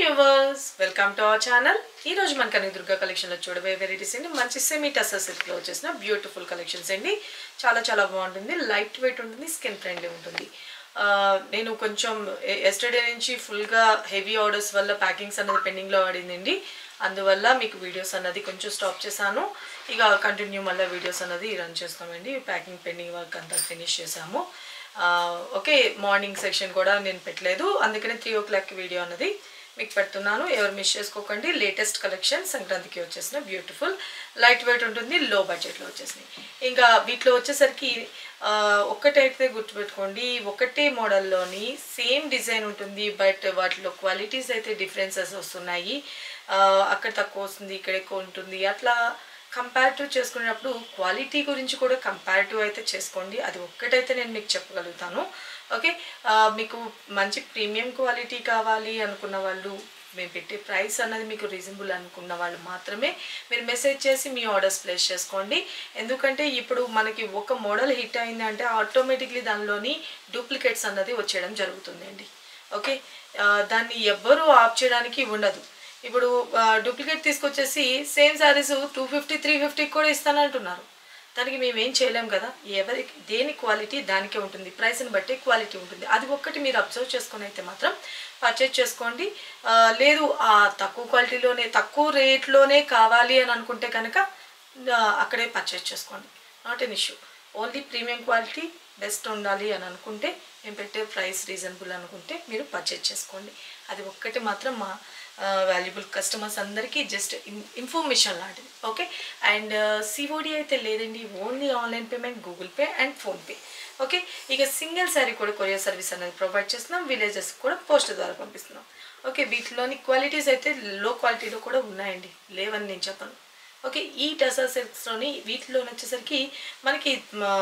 viewers welcome to our channel ఈ రోజు మన కనక దుర్గా కలెక్షన్లో చూడబోయే వెరైటీస్ అండి మంచి సెమీ టసర్ సిల్క్లో వచ్చేసిన బ్యూటిఫుల్ కలెక్షన్స్ అండి చాలా చాలా బాగుంటుంది లైట్ వెయిట్ ఉంటుంది స్కిన్ ఫ్రెండ్లీ ఉంటుంది ఆ, నేను కొంచెం ఎస్టర్డే నుంచి ఫుల్గా హెవీ ఆర్డర్స్ వల్ల ప్యాకింగ్స్ అన్నది పెండింగ్లో పడిందండి అందువల్ల మీకు వీడియోస్ అన్నది కొంచెం స్టాప్ చేశాను ఇక కంటిన్యూ మళ్ళీ వీడియోస్ అన్నది రన్ చేస్తామండి ప్యాకింగ్ పెండింగ్ వర్క్ అంతా ఫినిష్ చేసాము ఆ, ఓకే మార్నింగ్ సెక్షన్ కూడా నేను పెట్టలేదు అందుకనే త్రీ ఓ క్లాక్ వీడియో అన్నది మీకు పెడుతున్నాను ఎవరు మిస్ చేసుకోకండి లేటెస్ట్ కలెక్షన్ సంక్రాంతికి వచ్చేసిన బ్యూటిఫుల్ లైట్ వెయిట్ ఉంటుంది లో బడ్జెట్లో వచ్చేసినాయి ఇంకా వీటిలో వచ్చేసరికి ఆ, ఒక్కటైతే గుర్తుపెట్టుకోండి ఒకటే మోడల్లోని సేమ్ డిజైన్ ఉంటుంది బట్ వాటిలో క్వాలిటీస్ అయితే డిఫరెన్సెస్ వస్తున్నాయి ఆ, అక్కడ తక్కువ వస్తుంది ఇక్కడ ఎక్కువ ఉంటుంది అట్లా కంపారిటివ్ చేసుకునేటప్పుడు క్వాలిటీ గురించి కూడా కంపారిటివ్ అయితే చేసుకోండి అది ఒక్కటైతే నేను మీకు చెప్పగలుగుతాను ఓకే ఆ, మీకు మంచి ప్రీమియం క్వాలిటీ కావాలి అనుకున్న వాళ్ళు మేము పెట్టే ప్రైస్ అన్నది మీకు రీజనబుల్ అనుకున్న వాళ్ళు మాత్రమే మీరు మెసేజ్ చేసి మీ ఆర్డర్స్ ప్లేస్ చేసుకోండి ఎందుకంటే ఇప్పుడు మనకి ఒక మోడల్ హిట్ అయింది అంటే ఆటోమేటిక్లీ దానిలోని డూప్లికేట్స్ అన్నది వచ్చేయడం జరుగుతుందండి ఓకే ఆ, దాన్ని ఎవ్వరూ ఆప్ చేయడానికి ఉండదు ఇప్పుడు డూప్లికేట్ తీసుకొచ్చేసి same saris two fifty three ఫిఫ్టీకి కూడా ఇస్తానంటున్నారు దానికి మేము ఏం చేయలేం కదా ఎవరికి దేని క్వాలిటీ దానికే ఉంటుంది ప్రైస్ని బట్టి క్వాలిటీ ఉంటుంది అది ఒక్కటి మీరు అబ్జర్వ్ చేసుకొని అయితే మాత్రం పర్చేజ్ చేసుకోండి ఆ, లేదు ఆ తక్కువ క్వాలిటీలోనే తక్కువ రేట్లోనే కావాలి అని అనుకుంటే కనుక ఆ, అక్కడే పర్చేజ్ చేసుకోండి not an issue only premium quality best ఉండాలి అని అనుకుంటే మేము పెట్టే ప్రైస్ రీజనబుల్ అనుకుంటే మీరు పర్చేజ్ చేసుకోండి అది ఒక్కటి మాత్రం మా వాల్యుబుల్ కస్టమర్స్ అందరికీ జస్ట్ ఇన్ఫర్మేషన్ లాంటిది ఓకే అండ్ సిఓడి అయితే లేదండి only online payment Google Pay and PhonePe okay ఇక సింగిల్ శారీ కూడా కొరియర్ సర్వీస్ అనేది ప్రొవైడ్ చేస్తున్నాం విలేజెస్ కూడా పోస్ట్ ద్వారా పంపిస్తున్నాం ఓకే వీటిలోని క్వాలిటీస్ అయితే లో క్వాలిటీలో కూడా ఉన్నాయండి లేవని నేను చెప్పను ఓకే ఈ టసర్ సిల్క్స్లోని వీటిలో వచ్చేసరికి మనకి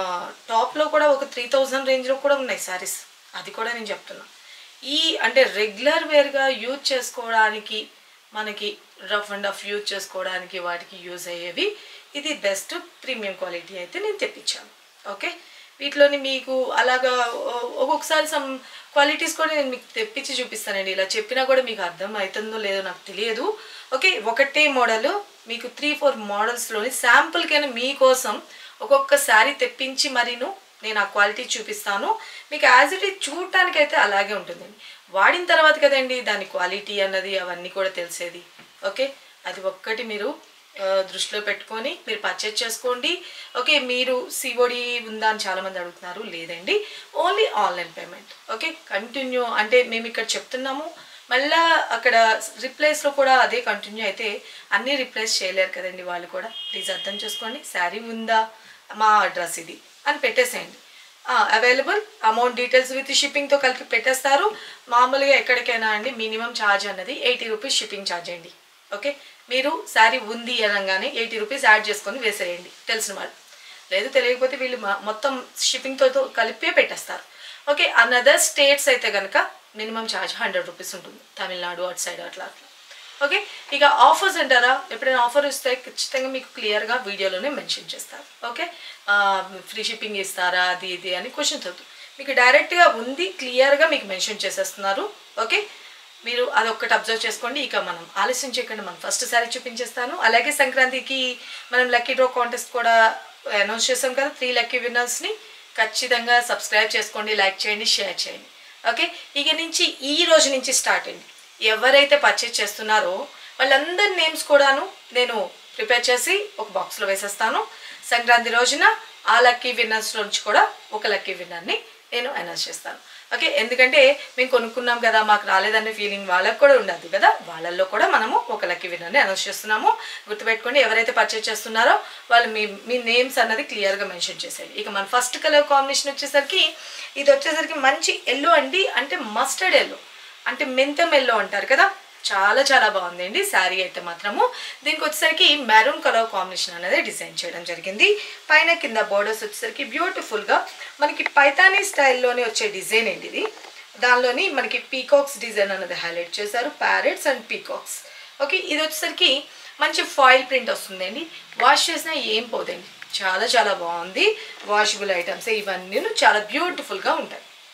టాప్లో కూడా ఒక త్రీ థౌజండ్ రేంజ్లో కూడా ఉన్నాయి శారీస్ అది కూడా నేను చెప్తున్నా ఈ అంటే రెగ్యులర్ వేర్గా యూజ్ చేసుకోవడానికి మనకి రఫ్ అండ్ రఫ్ యూజ్ చేసుకోవడానికి వాటికి యూజ్ అయ్యేవి ఇది బెస్ట్ ప్రీమియం క్వాలిటీ అయితే నేను తెప్పించాను ఓకే వీటిలోని మీకు అలాగా ఒ- ఒక్కొక్కసారి సమ్ క్వాలిటీస్ కూడా నేను మీకు తెప్పించి చూపిస్తానండి ఇలా చెప్పినా కూడా మీకు అర్థం అవుతుందో లేదో నాకు తెలియదు ఓకే ఒకటే మోడల్ మీకు త్రీ ఫోర్ మోడల్స్లోని శాంపుల్కైనా మీకోసం ఒక్కొక్క శారీ తెప్పించి మరీను నేను ఆ క్వాలిటీ చూపిస్తాను మీకు యాజ్ ఇట్ ఈజ్ చూడటానికి అయితే అలాగే ఉంటుందండి వాడిన తర్వాత కదండి దాని క్వాలిటీ అన్నది అవన్నీ కూడా తెలిసేది ఓకే అది ఒక్కటి మీరు ఆ, దృష్టిలో పెట్టుకొని మీరు పర్చేజ్ చేసుకోండి ఓకే మీరు సిఓడి ఉందా అని చాలామంది అడుగుతున్నారు లేదండి only online payment okay continue అంటే మేము ఇక్కడ చెప్తున్నాము మళ్ళా అక్కడ రిప్లేస్లో కూడా అదే కంటిన్యూ అయితే అన్నీ రిప్లేస్ చేయలేరు కదండి వాళ్ళు కూడా ప్లీజ్ అర్థం చేసుకోండి శారీ ఉందా మా అడ్రస్ ఇది అని పెట్టేసేయండి అవైలబుల్ అమౌంట్ డీటెయిల్స్ విత్ షిప్పింగ్తో కలిపి పెట్టేస్తారు మామూలుగా ఎక్కడికైనా అండి మినిమం ఛార్జ్ అన్నది ఎయిటీ రూపీస్ షిప్పింగ్ ఛార్జ్ అండి ఓకే మీరు శారీ ఉంది అనగానే ఎయిటీ రూపీస్ యాడ్ చేసుకొని వేసేయండి తెలిసిన వాళ్ళు లేదు తెలియకపోతే వీళ్ళు మా- మొత్తం షిప్పింగ్తో కలిపే పెట్టేస్తారు ఓకే అనదర్ స్టేట్స్ అయితే కనుక మినిమం ఛార్జ్ హండ్రెడ్ రూపీస్ ఉంటుంది తమిళనాడు అటు సైడ్ అట్లా అట్లా ఓకే ఇక ఆఫర్స్ అంటారా ఎప్పుడైనా ఆఫర్ ఇస్తే ఖచ్చితంగా మీకు క్లియర్గా వీడియోలోనే మెన్షన్ చేస్తారు ఓకే ఫ్రీ షిప్పింగ్ ఇస్తారా అది ఇది అని క్వశ్చన్స్ అవుతుంది మీకు డైరెక్ట్గా ఉంది క్లియర్గా మీకు మెన్షన్ చేసేస్తున్నారు ఓకే మీరు అదొక్కటి అబ్జర్వ్ చేసుకోండి ఇక మనం ఆలస్యం చేయకుండా మనం ఫస్ట్ సారీ చూపించేస్తాను అలాగే సంక్రాంతికి మనం లక్కీ డ్రా కాంటెస్ట్ కూడా అనౌన్స్ చేసాం కదా త్రీ లక్కీ విన్నర్స్ని ఖచ్చితంగా సబ్స్క్రైబ్ చేసుకోండి లైక్ చేయండి షేర్ చేయండి ఓకే ఇక నుంచి ఈ రోజు నుంచి స్టార్ట్ అండి ఎవరైతే పర్చేజ్ చేస్తున్నారో వాళ్ళందరి నేమ్స్ కూడాను నేను ప్రిపేర్ చేసి ఒక బాక్స్లో వేసేస్తాను సంక్రాంతి రోజున ఆ లక్కీ విన్నర్స్ నుంచి కూడా ఒక లక్కీ విన్నర్ని నేను అనౌన్స్ చేస్తాను ఓకే ఎందుకంటే మేము కొనుక్కున్నాం కదా మాకు రాలేదనే ఫీలింగ్ వాళ్ళకి కూడా ఉండదు కదా వాళ్ళల్లో కూడా మనము ఒక లక్కీ విన్నర్ని అనౌన్స్ చేస్తున్నాము గుర్తుపెట్టుకోండి ఎవరైతే పర్చేజ్ చేస్తున్నారో వాళ్ళు మీ మీ నేమ్స్ అన్నది క్లియర్గా మెన్షన్ చేసేయండి ఇక మన ఫస్ట్ కలర్ కాంబినేషన్ వచ్చేసరికి ఇది వచ్చేసరికి మంచి ఎల్లో అండి అంటే మస్టర్డ్ ఎల్లో అంటే మెంతం ఎల్లో అంటారు కదా చాలా చాలా బాగుందండి శారీ అయితే మాత్రము దీనికి వచ్చేసరికి మెరూన్ కలర్ కాంబినేషన్ అనేది డిజైన్ చేయడం జరిగింది పైన కింద బోర్డర్స్ వచ్చేసరికి బ్యూటిఫుల్గా మనకి పైతానీ స్టైల్లోనే వచ్చే డిజైన్ అండి ఇది దానిలోని మనకి పీకాక్స్ డిజైన్ అనేది హైలైట్ చేశారు ప్యారెట్స్ అండ్ పీకాక్స్ ఓకే ఇది వచ్చేసరికి మంచి ఫాయిల్ ప్రింట్ వస్తుందండి వాష్ చేసినా ఏం పోదండి చాలా చాలా బాగుంది వాషబుల్ ఐటమ్స్ ఇవన్నీ చాలా బ్యూటిఫుల్గా ఉంటాయి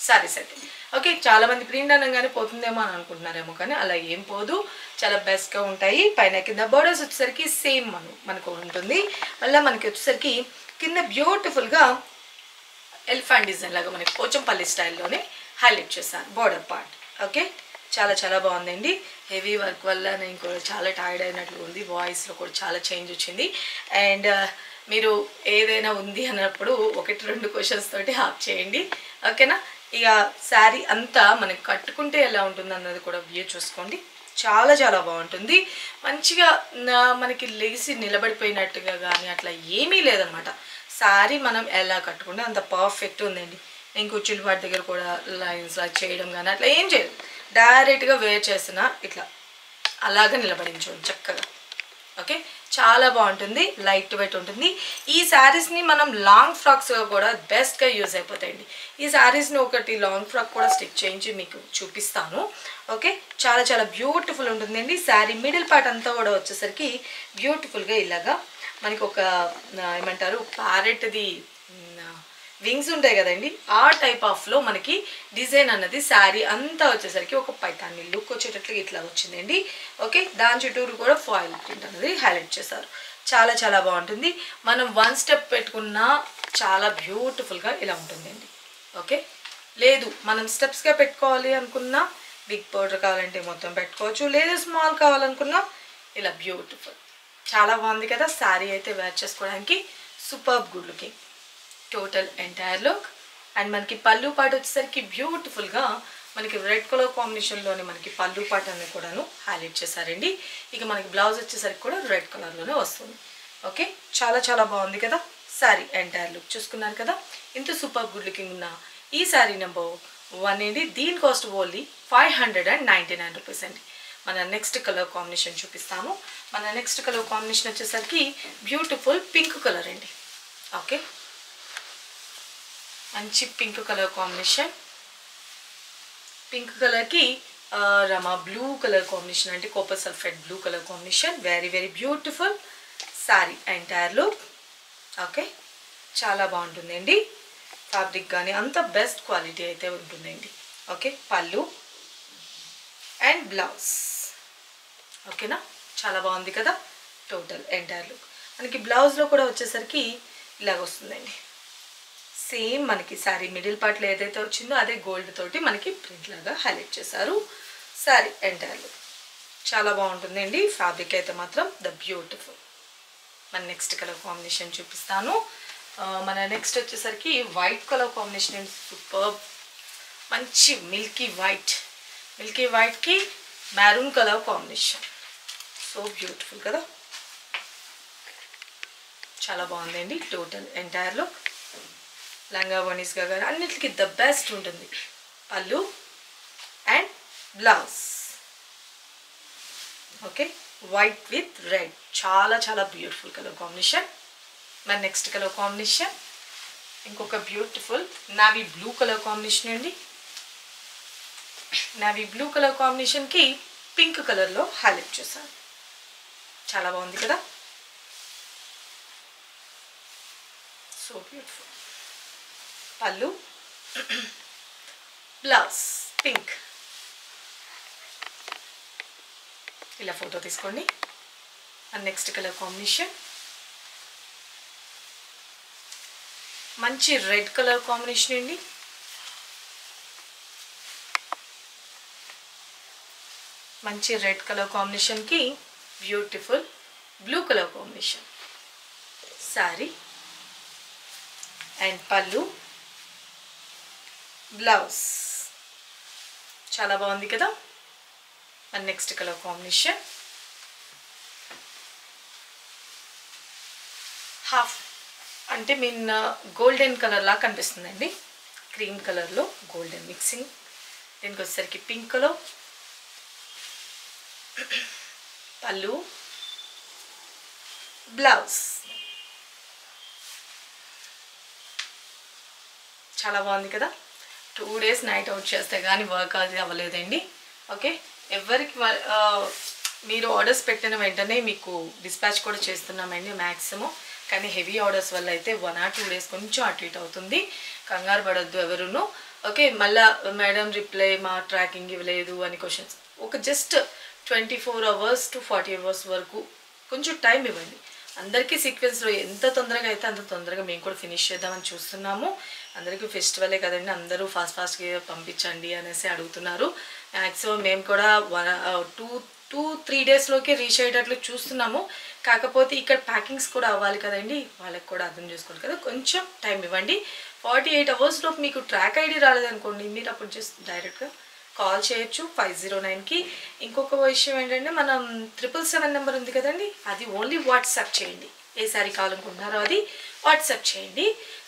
సారీస్ అయితే ఓకే చాలా మంది ప్రింట్ అనగానే పోతుందేమో అని అనుకుంటున్నారేమో కానీ అలా ఏం పోదు చాలా బెస్ట్గా ఉంటాయి పైన కింద బోర్డర్స్ వచ్చేసరికి సేమ్ మన మనకు ఉంటుంది మళ్ళీ మనకి వచ్చేసరికి కింద బ్యూటిఫుల్గా ఎలిఫెంట్ డిజైన్ లాగా మనకి పోచంపల్లి స్టైల్లోనే హైలైట్ చేశాను బోర్డర్ పార్ట్ ఓకే చాలా చాలా బాగుందండి హెవీ వర్క్ వల్ల నేను కూడా చాలా టైర్డ్ అయినట్లు ఉంది వాయిస్లో కూడా చాలా చేంజ్ వచ్చింది అండ్ మీరు ఏదైనా ఉంది అన్నప్పుడు ఒకటి రెండు క్వశ్చన్స్ తోటి ఆప్ చేయండి ఓకేనా ఇక శారీ అంతా మనకి కట్టుకుంటే ఎలా ఉంటుంది అన్నది కూడా వ్యూ చూసుకోండి చాలా చాలా బాగుంటుంది మంచిగా నా- మనకి లేచి నిలబడిపోయినట్టుగా కానీ అట్లా ఏమీ లేదనమాట శారీ మనం ఎలా కట్టుకుంటే అంత పర్ఫెక్ట్ ఉందండి నేను కూర్చుని వాటి దగ్గర కూడా లైన్స్ లా చేయడం కానీ అట్లా ఏం చేయదు డైరెక్ట్గా వేర్ చేసిన ఇట్లా అలాగా నిలబడించండి చక్కగా ఓకే చాలా బాగుంటుంది లైట్ వెయిట్ ఉంటుంది ఈ శారీస్ని మనం లాంగ్ ఫ్రాక్స్గా కూడా బెస్ట్గా యూజ్ అయిపోతాయండి ఈ శారీస్ని ఒకటి లాంగ్ ఫ్రాక్ కూడా స్టిచ్ చేయించి మీకు చూపిస్తాను ఓకే చాలా చాలా బ్యూటిఫుల్ ఉంటుందండి శారీ మిడిల్ పార్ట్ అంతా కూడా వచ్చేసరికి బ్యూటిఫుల్గా ఇలాగా మనకి ఒక ఆ, ఏమంటారు ప్యారెట్ది వింగ్స్ ఉంటాయి కదండి ఆ టైప్ ఆఫ్లో మనకి డిజైన్ అన్నది శారీ అంతా వచ్చేసరికి ఒక పైతాన్ని లుక్ వచ్చేటట్లు ఇట్లా వచ్చిందండి ఓకే దాని చుట్టూరు కూడా ఫాయిల్ ప్రింట్ అనేది హైలైట్ చేశారు చాలా చాలా బాగుంటుంది మనం వన్ స్టెప్ పెట్టుకున్నా చాలా బ్యూటిఫుల్గా ఇలా ఉంటుందండి ఓకే లేదు మనం స్టెప్స్గా పెట్టుకోవాలి అనుకున్నా బిగ్ పౌడర్ కావాలంటే మొత్తం పెట్టుకోవచ్చు లేదు స్మాల్ కావాలనుకున్నా ఇలా బ్యూటిఫుల్ చాలా బాగుంది కదా శారీ అయితే వేర్ చేసుకోవడానికి super good looking total entire look and మనకి పళ్ళు పాటు వచ్చేసరికి బ్యూటిఫుల్గా మనకి రెడ్ కలర్ కాంబినేషన్లోనే మనకి పళ్ళు పాట అనేది కూడాను హైలైట్ చేశారండి ఇక మనకి బ్లౌజ్ వచ్చేసరికి కూడా రెడ్ కలర్లోనే వస్తుంది ఓకే చాలా చాలా బాగుంది కదా శారీ ఎంటైర్ లుక్ చూసుకున్నారు కదా ఇంత సూపర్ గుడ్ లుకింగ్ ఉన్న ఈ శారీ నెంబర్ వన్ ఏంటి దీని cost only five hundred and ninety nine rupees అండి మన నెక్స్ట్ కలర్ కాంబినేషన్ చూపిస్తాను మన నెక్స్ట్ కలర్ కాంబినేషన్ వచ్చేసరికి బ్యూటిఫుల్ పింక్ కలర్ అండి ఓకే మంచి పింక్ కలర్ కాంబినేషన్ పింక్ కలర్కి రమా బ్లూ కలర్ కాంబినేషన్ అంటే copper sulphate blue colour combination very very beautiful sari entire look okay చాలా బాగుంటుందండి ఫ్యాబ్రిక్ కానీ అంత బెస్ట్ క్వాలిటీ అయితే ఉంటుందండి ఓకే పళ్ళు అండ్ బ్లౌజ్ ఓకేనా చాలా బాగుంది కదా టోటల్ ఎంటైర్ లుక్ మనకి బ్లౌజ్లో కూడా వచ్చేసరికి ఇలాగ వస్తుందండి సేమ్ మనకి శారీ మిడిల్ పార్ట్లో ఏదైతే వచ్చిందో అదే గోల్డ్ తోటి మనకి ప్రింట్ లాగా హైలైట్ చేశారు శారీ ఎంటైర్ లుక్ చాలా బాగుంటుందండి ఫ్యాబ్రిక్ అయితే మాత్రం ద బ్యూటిఫుల్ మన నెక్స్ట్ కలర్ కాంబినేషన్ చూపిస్తాను ఆ, మన నెక్స్ట్ వచ్చేసరికి white colour combination and super మంచి మిల్కీ వైట్ మిల్కీ వైట్కి maroon colour combination so beautiful కదా చాలా బాగుందండి టోటల్ ఎంటైర్ లుక్ లంగా బనీస్గా కానీ అన్నిటికీ ద బెస్ట్ ఉంటుంది pallu and blouse okay white with red చాలా చాలా బ్యూటిఫుల్ కలర్ కాంబినేషన్ మరి నెక్స్ట్ కలర్ కాంబినేషన్ ఇంకొక beautiful navy blue colour combination అండి నావీ బ్లూ కలర్ కాంబినేషన్కి పింక్ కలర్లో హైలైట్ చేశాను చాలా బాగుంది కదా so beautiful pallu blouse pink ఇలా ఫోటో తీసుకోండి అండ్ నెక్స్ట్ కలర్ కాంబినేషన్ మంచి రెడ్ కలర్ కాంబినేషన్ అండి మంచి రెడ్ కలర్ కాంబినేషన్కి beautiful blue colour combination sari and pallu blouse చాలా బాగుంది కదా and next colour combination half అంటే మీన్ గోల్డెన్ కలర్ లా కనిపిస్తుందండి క్రీమ్ కలర్లో గోల్డెన్ మిక్సింగ్ దీనికి వచ్చేసరికి పింక్ కలర్ పళ్ళు బ్లౌజ్ చాలా బాగుంది కదా టూ డేస్ నైట్ అవుట్ చేస్తే కానీ వర్క్ అది అవ్వలేదండి ఓకే ఎవరికి వ- ఆ, మీరు ఆర్డర్స్ పెట్టిన వెంటనే మీకు డిస్పాచ్ కూడా చేస్తున్నామండి మ్యాక్సిమం కానీ హెవీ ఆర్డర్స్ వల్ల అయితే వన్ ఆర్ టూ డేస్ కొంచెం అటు ఇటు అవుతుంది కంగారు పడొద్దు ఎవరును ఓకే మళ్ళా మేడం రిప్లై మా ట్రాకింగ్ ఇవ్వలేదు అని క్వశ్చన్స్ ఒక just twenty four hours to forty hours వరకు కొంచెం టైం ఇవ్వండి అందరికీ సీక్వెన్స్లో ఎంత తొందరగా అయితే అంత తొందరగా మేము కూడా ఫినిష్ చేద్దామని చూస్తున్నాము అందరికీ ఫెస్టివలే కదండి అందరూ ఫాస్ట్ ఫాస్ట్గా పంపించండి అనేసి అడుగుతున్నారు మ్యాక్సిమం మేము కూడా వన్ టూ టూ త్రీ డేస్లోకి రీచ్ అయ్యేటట్లు చూస్తున్నాము కాకపోతే ఇక్కడ ప్యాకింగ్స్ కూడా అవ్వాలి కదండి వాళ్ళకి కూడా అర్థం చేసుకోవాలి కదా కొంచెం టైం ఇవ్వండి ఫార్టీ ఎయిట్ అవర్స్లో మీకు ట్రాక్ ఐడి రాలేదనుకోండి మీరు అప్పుడు జస్ట్ డైరెక్ట్గా కాల్ చేయొచ్చు ఫైవ్ జీరో నైన్కి ఇంకొక విషయం ఏంటంటే మనం ట్రిపుల్ సెవెన్ నెంబర్ ఉంది కదండి అది ఓన్లీ వాట్సాప్ చేయండి ఏ సారీ కావాలనుకుంటున్నారో అది వాట్సాప్ చేయండి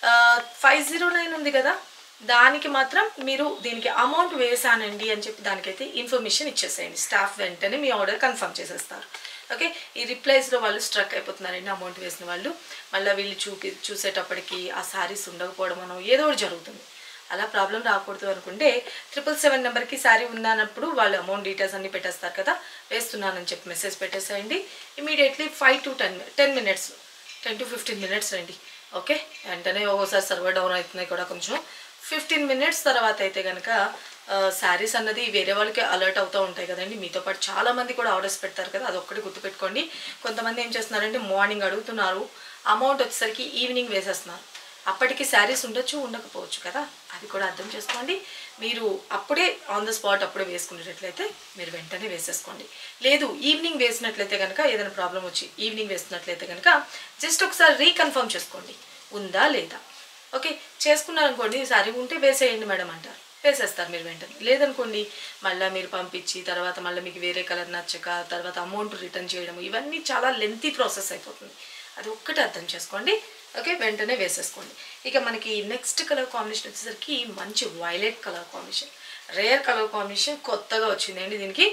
ఫైవ్ జీరో నైన్ ఉంది కదా దానికి మాత్రం మీరు దీనికి అమౌంట్ వేసానండి అని చెప్పి దానికైతే ఇన్ఫర్మేషన్ ఇచ్చేసేయండి స్టాఫ్ వెంటనే మీ ఆర్డర్ కన్ఫర్మ్ చేసేస్తారు ఓకే ఈ రిప్లైస్లో వాళ్ళు స్ట్రక్ అయిపోతున్నారండి అమౌంట్ వేసిన వాళ్ళు మళ్ళీ వీళ్ళు చూపి చూసేటప్పటికి ఆ శారీస్ ఉండకపోవడం అనో ఏదో ఒకటి జరుగుతుంది అలా ప్రాబ్లం రాకూడదు అనుకుంటే ట్రిపుల్ సెవెన్ నెంబర్కి శారీ ఉందన్నప్పుడు వాళ్ళు అమౌంట్ డీటెయిల్స్ అన్ని పెట్టేస్తారు కదా వేస్తున్నానని చెప్పి మెసేజ్ పెట్టేసేయండి immediately five to ten ten minutes ten to fifteen minutes రండి ఓకే వెంటనే ఒక్కోసారి సర్వర్ డౌన్ అవుతున్నాయి కూడా కొంచెం ఫిఫ్టీన్ మినిట్స్ తర్వాత అయితే కనుక శారీస్ అన్నది వేరే వాళ్ళకి అలర్ట్ అవుతూ ఉంటాయి కదండి మీతో పాటు చాలా మంది కూడా ఆర్డర్స్ పెడతారు కదా అదొక్కటి గుర్తుపెట్టుకోండి కొంతమంది ఏం చేస్తున్నారంటే మార్నింగ్ అడుగుతున్నారు అమౌంట్ వచ్చేసరికి ఈవినింగ్ వేసేస్తున్నారు అప్పటికి శారీస్ ఉండొచ్చు ఉండకపోవచ్చు కదా అది కూడా అర్థం చేసుకోండి మీరు అప్పుడే ఆన్ ద స్పాట్ అప్పుడే వేసుకునేటట్లయితే మీరు వెంటనే వేసేసుకోండి లేదు ఈవినింగ్ వేసినట్లయితే కనుక ఏదైనా ప్రాబ్లం వచ్చి ఈవినింగ్ వేసినట్లయితే కనుక జస్ట్ ఒకసారి రీకన్ఫర్మ్ చేసుకోండి ఉందా లేదా ఓకే చేసుకున్నారనుకోండి సారీ ఉంటే వేసేయండి మేడం అంటారు వేసేస్తారు మీరు వెంటనే లేదనుకోండి మళ్ళీ మీరు పంపించి తర్వాత మళ్ళీ మీకు వేరే కలర్ నచ్చక తర్వాత అమౌంట్ రిటర్న్ చేయడం ఇవన్నీ చాలా లెంతీ ప్రాసెస్ అయిపోతుంది అది ఒక్కటి అర్థం చేసుకోండి ఓకే వెంటనే వేసేసుకోండి ఇక మనకి నెక్స్ట్ కలర్ కాంబినేషన్ వచ్చేసరికి మంచి violet colour combination rare colour combination కొత్తగా వచ్చిందండి దీనికి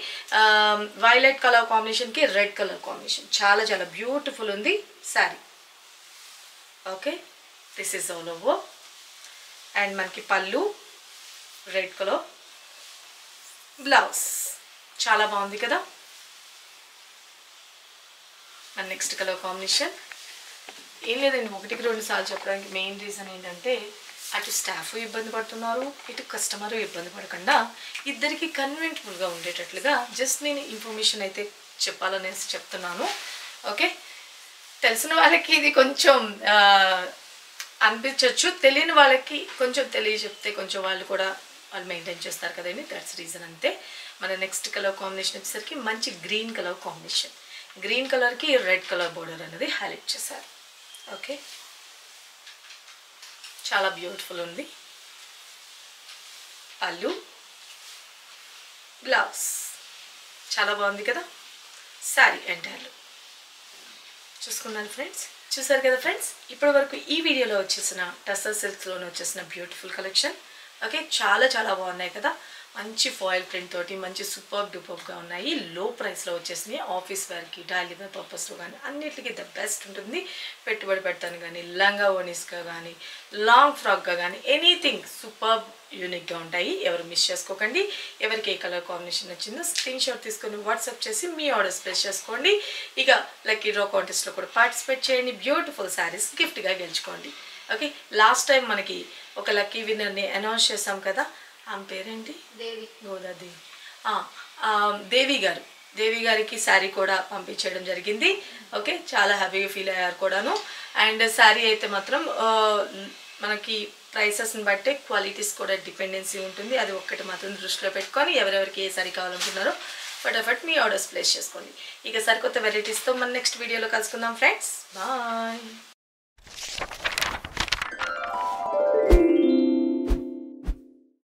వైలెట్ కలర్ కాంబినేషన్కి రెడ్ కలర్ కాంబినేషన్ చాలా చాలా బ్యూటిఫుల్ ఉంది sari okay this is all over and మనకి పళ్ళు రెడ్ కలర్ బ్లౌజ్ చాలా బాగుంది కదా మన నెక్స్ట్ కలర్ కాంబినేషన్ ఏం లేదండి ఒకటికి రెండు సార్లు చెప్పడానికి మెయిన్ రీజన్ ఏంటంటే అటు స్టాఫ్ ఇబ్బంది పడుతున్నారు ఇటు కస్టమర్ ఇబ్బంది పడకుండా ఇద్దరికి కన్వీనెంట్ఫుల్గా ఉండేటట్లుగా జస్ట్ నేను ఇన్ఫర్మేషన్ అయితే చెప్పాలనేసి చెప్తున్నాను ఓకే తెలిసిన వాళ్ళకి ఇది కొంచెం ఆ, అనిపించవచ్చు తెలియని వాళ్ళకి కొంచెం తెలియ చెప్తే కొంచెం వాళ్ళు కూడా వాళ్ళు మెయింటైన్ చేస్తారు కదండి దట్స్ రీజన్ అంతే మన నెక్స్ట్ కలర్ కాంబినేషన్ వచ్చేసరికి మంచి గ్రీన్ కలర్ కాంబినేషన్ గ్రీన్ కలర్కి రెడ్ కలర్ బోర్డర్ అనేది హైలైట్ చేశారు ఓకే చాలా బ్యూటిఫుల్ ఉంది పళ్ళు బ్లౌజ్ చాలా బాగుంది కదా శారీ ఎంటైర్లు చూసుకున్నాను ఫ్రెండ్స్ చూసారు కదా ఫ్రెండ్స్ ఇప్పటి వరకు ఈ వీడియోలో వచ్చేసిన టస్సర్ సిల్క్స్లోనే వచ్చేసిన బ్యూటిఫుల్ కలెక్షన్ ఓకే చాలా చాలా బాగున్నాయి కదా మంచి ఫాయిల్ ప్రింట్ తోటి మంచి సూపర్ డూపర్గా ఉన్నాయి లో ప్రైస్లో వచ్చేసినాయి ఆఫీస్ వేర్కి డైలీ వేర్ పర్పస్లో కానీ అన్నిటికీ ద బెస్ట్ ఉంటుంది పెట్టుబడి పెడతాను కానీ లంగా ఓనీస్గా కానీ లాంగ్ ఫ్రాక్గా కానీ ఎనీథింగ్ సూపర్ యూనిక్గా ఉంటాయి ఎవరు మిస్ చేసుకోకండి ఎవరికి ఏ కలర్ కాంబినేషన్ నచ్చిందో స్క్రీన్ షాట్ తీసుకొని వాట్సాప్ చేసి మీ ఆర్డర్స్ ప్లేస్ చేసుకోండి ఇక లక్కీ డ్రా కాంటెస్ట్లో కూడా పార్టిసిపేట్ చేయండి బ్యూటిఫుల్ శారీస్ గిఫ్ట్గా గెలుచుకోండి ఓకే లాస్ట్ టైం మనకి ఒక లక్కీ విన్నర్ని అనౌన్స్ చేసాం కదా ఆమె పేరేంటి దేవి గోదాదేవి ఆ, ఆ, దేవి గారు దేవి గారికి శారీ కూడా పంపించడం జరిగింది ఓకే చాలా హ్యాపీగా ఫీల్ అయ్యారు కూడాను అండ్ శారీ అయితే మాత్రం ఆ, మనకి ప్రైసెస్ని బట్టే క్వాలిటీస్ కూడా డిపెండెన్సీ ఉంటుంది అది ఒక్కటి మాత్రం దృష్టిలో పెట్టుకొని ఎవరెవరికి ఏ శారీ కావాలనుకున్నారో ఫటాఫట్ మీ ఆర్డర్స్ ప్లేస్ చేసుకోండి ఇక సరికొత్త వెరైటీస్తో మన నెక్స్ట్ వీడియోలో కలుసుకుందాం ఫ్రెండ్స్ బాయ్